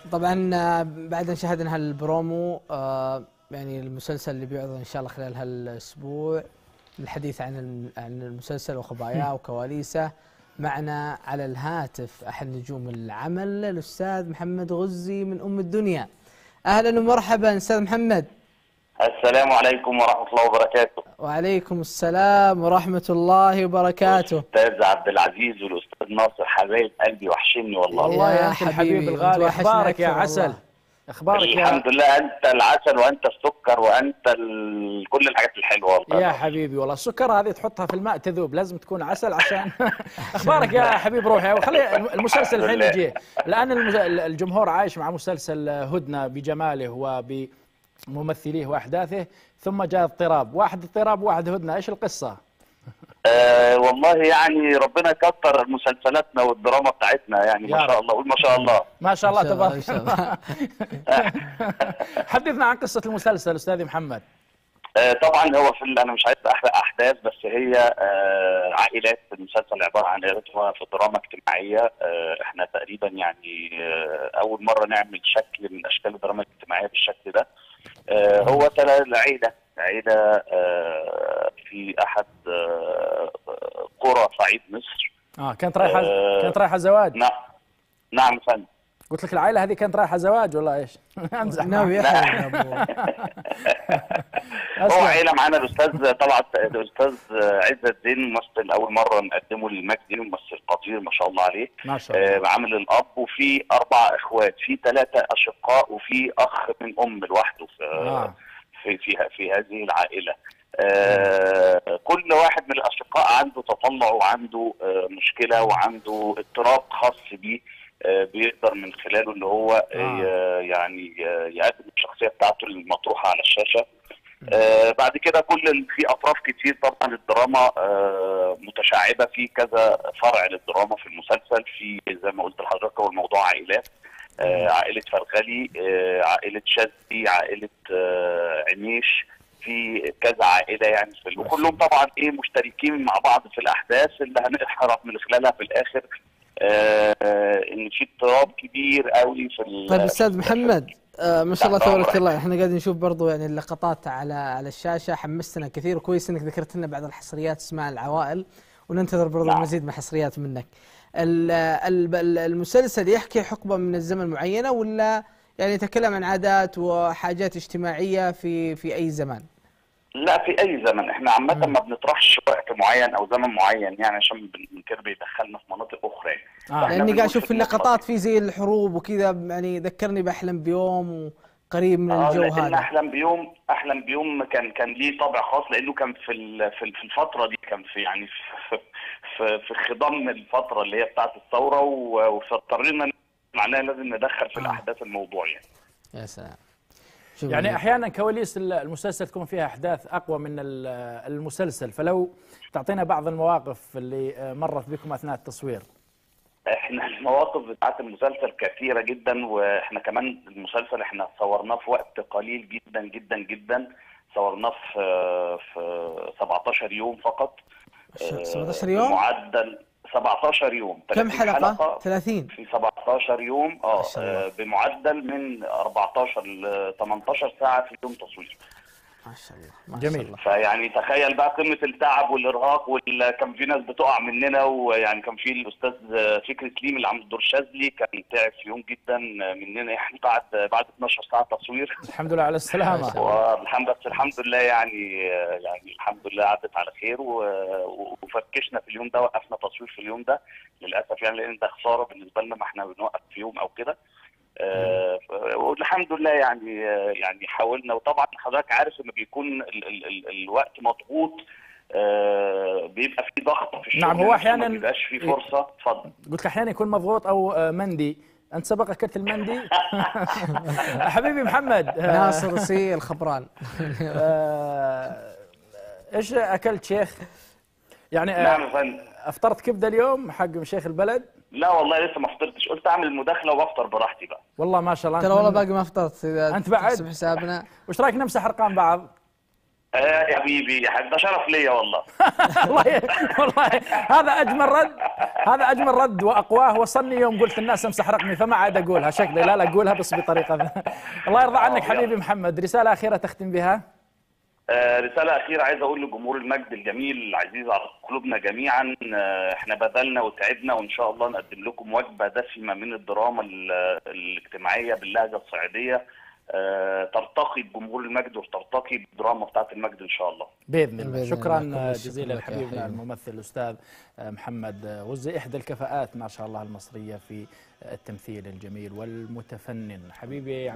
طبعا آه، بعد ان شاهدنا هالبرومو آه، يعني المسلسل اللي بيعرض ان شاء الله خلال هالاسبوع الحديث عن الم- عن المسلسل وخباياه وكواليسه معنا على الهاتف احد نجوم العمل الاستاذ محمد غزي من ام الدنيا اهلا ومرحبا استاذ محمد السلام عليكم ورحمة الله وبركاته وعليكم السلام ورحمه الله وبركاته أستاذ عبد العزيز والأستاذ ناصر حبايب قلبي وحشني والله والله يا يا أخي الحبيب حبيبي، الغالي وتوحشنا اخبارك يا أكثر عسل والله. اخبارك يا الحمد لله أنت العسل وأنت السكر وأنت ال... كل الحاجات الحلوة والله يا حبيبي والله السكر هذه تحطها في الماء تذوب لازم تكون عسل عشان اخبارك يا حبيب روحي وخلي المسلسل الحين الحمد يجي الان المس- الجمهور عايش مع مسلسل هدنه بجماله وبممثليه واحداثه ثم جاء اضطراب واحد اضطراب وواحد هدنه ايش القصه آه والله يعني ربنا يكتر مسلسلاتنا والدراما بتاعتنا يعني يا ما شاء رب. الله قول ما شاء الله ما شاء الله إن شاء الله، تبارك إن شاء الله. حدثنا عن قصه المسلسل استاذي محمد آه طبعا هو في ال- انا مش عايز احرق احداث بس هي آه عائلات المسلسل عباره عن عائلات هو في دراما اجتماعيه آه احنا تقريبا يعني آه اول مره نعمل شكل من اشكال الدراما الاجتماعيه بالشكل ده آه هو تلا عيله عيله آه في احد آه قرى صعيد مصر اه كانت رايحه آه. كانت رايحه زواج نعم نعم يا فندم قلت لك العائله هذه كانت رايحه زواج ولا ايش امزح ناوي معك. يحرق يا ابو هو أسمع. عيله معانا الاستاذ طلعت الاستاذ عزت الدين ممثل اول مره نقدمه للمجد ممثل قدير ما شاء الله عليه ما شاء الله آه، عامل الاب وفي اربع اخوات في ثلاثه اشقاء وفي اخ من ام لوحده في آه. في في, في هذه العائله آه، كل واحد من الاشقاء عنده تطلع وعنده آه، مشكله وعنده اضطراب خاص بيه آه، بيقدر من خلاله اللي هو آه. آه. يعني آه، يقدم الشخصيه بتاعته المطروحه على الشاشه آه بعد كده كل ال- في اطراف كتير طبعا الدراما آه متشعبه في كذا فرع للدراما في المسلسل في زي ما قلت لحضرتك هو الموضوع عائلات آه عائله فرغلي آه عائله شاذلي عائله آه عميش في كذا عائله يعني في ال- وكلهم طبعا ايه مشتركين مع بعض في الاحداث اللي هنعرف من خلالها في الاخر آه ان في اضطراب كبير قوي في ال- طيب استاذ محمد آه ما شاء الله تحت تبارك أمرك. الله احنا قاعدين نشوف برضو يعني اللقطات على على الشاشه حمستنا كثير وكويس انك ذكرت لنا بعض الحصريات اسمها العوائل وننتظر برضو نعم. المزيد من الحصريات منك ال- ال- ال- المسلسل يحكي حقبه من الزمن معينه ولا يعني يتكلم عن عادات وحاجات اجتماعيه في في اي زمان لا في اي زمن احنا عامه ما بنطرحش وقت معين او زمن معين يعني عشان بن- من كده بيدخلنا في مناطق اخرى يعني آه. فإحنا لاني بنقول قاعد اشوف في المطلق. اللقطات في زي الحروب وكذا يعني ذكرني باحلم بيوم وقريب من اه الجو لان هذا احلم بيوم احلم بيوم كان كان ليه طابع خاص لانه كان في ال- في ال- في الفتره دي كان في يعني في في, في خضم الفتره اللي هي بتاعه الثوره و- فاضطرينا معناها لازم ندخل في آه. الاحداث الموضوع يعني يا سلام شوف يعني يعني احيانا كواليس المسلسل تكون فيها احداث اقوى من ال- المسلسل فلو تعطينا بعض المواقف اللي مرت بكم اثناء التصوير احنا المواقف بتاعت المسلسل كثيره جدا واحنا كمان المسلسل احنا صورناه في وقت قليل جدا جدا جدا صورناه في في 17 يوم فقط 17 يوم؟ معدل 17 يوم كم 30 حلقه 30 في 17 يوم اه ما شاء الله. آه، بمعدل من 14 ل 18 ساعه في اليوم تصوير ما شاء الله ما جميل. شاء الله فيعني تخيل بقى قمه التعب والارهاق وكان في ناس بتقع مننا ويعني كان في الاستاذ فكري سليم اللي عامل دور شاذلي كان تعب في يوم جدا مننا يعني بعد بعد 12 ساعه تصوير الحمد لله على السلامه والحمد بس الحمد لله يعني يعني الحمد لله عدت على خير و- وفركشنا في اليوم ده وقفنا تصوير في اليوم ده للاسف يعني لان ده خساره بالنسبه لنا ما احنا بنوقف في يوم او كده آه، والحمد لله يعني آه، يعني حاولنا وطبعا حضرتك عارف ان بيكون ال ال ال الوقت مضغوط آه، بيبقى في ضغط في الشغل نعم، هو نفسه، أحياناً- ما بيبقاش في فرصه اتفضل قلت لك احيانا يكون مضغوط او آه، مندي انت سبق اكلت المندي حبيبي محمد آه، ناصر سي الخبران آه، ايش اكلت شيخ يعني آه، نعم يا فندم افطرت كبده اليوم حق شيخ البلد لا والله لسه ما فطرتش قلت اعمل المداخله وافطر براحتي بقى والله ما شاء الله ترى أنت والله من- باقي ما فطرت اذا أنت بعد؟ تحسب حسابنا وش رايك نمسح ارقام بعض آه يا حبيبي يا حبيبي ده شرف ليا والله والله والله هذا اجمل رد هذا اجمل رد واقواه وصلني يوم قلت الناس امسح رقمي فما عاد اقولها شكلي لا لا اقولها بس بطريقه الله يرضى عنك آه، حبيبي يلا. محمد رساله اخيره تختم بها آه رسالة أخيرة عايز أقول لجمهور المجد الجميل العزيز على قلوبنا جميعا آه إحنا بذلنا وتعبنا وإن شاء الله نقدم لكم وجبة دسمة من الدراما ال- الاجتماعية باللهجة الصعيدية آه ترتقي بجمهور المجد وترتقي بالدراما بتاعة المجد إن شاء الله باذن الله بإذن شكرا الله. كل الشكر جزيلا لك يا حبيبنا حبيبي. الممثل الاستاذ محمد غزي احدى الكفاءات ما شاء الله المصريه في التمثيل الجميل والمتفنن حبيبي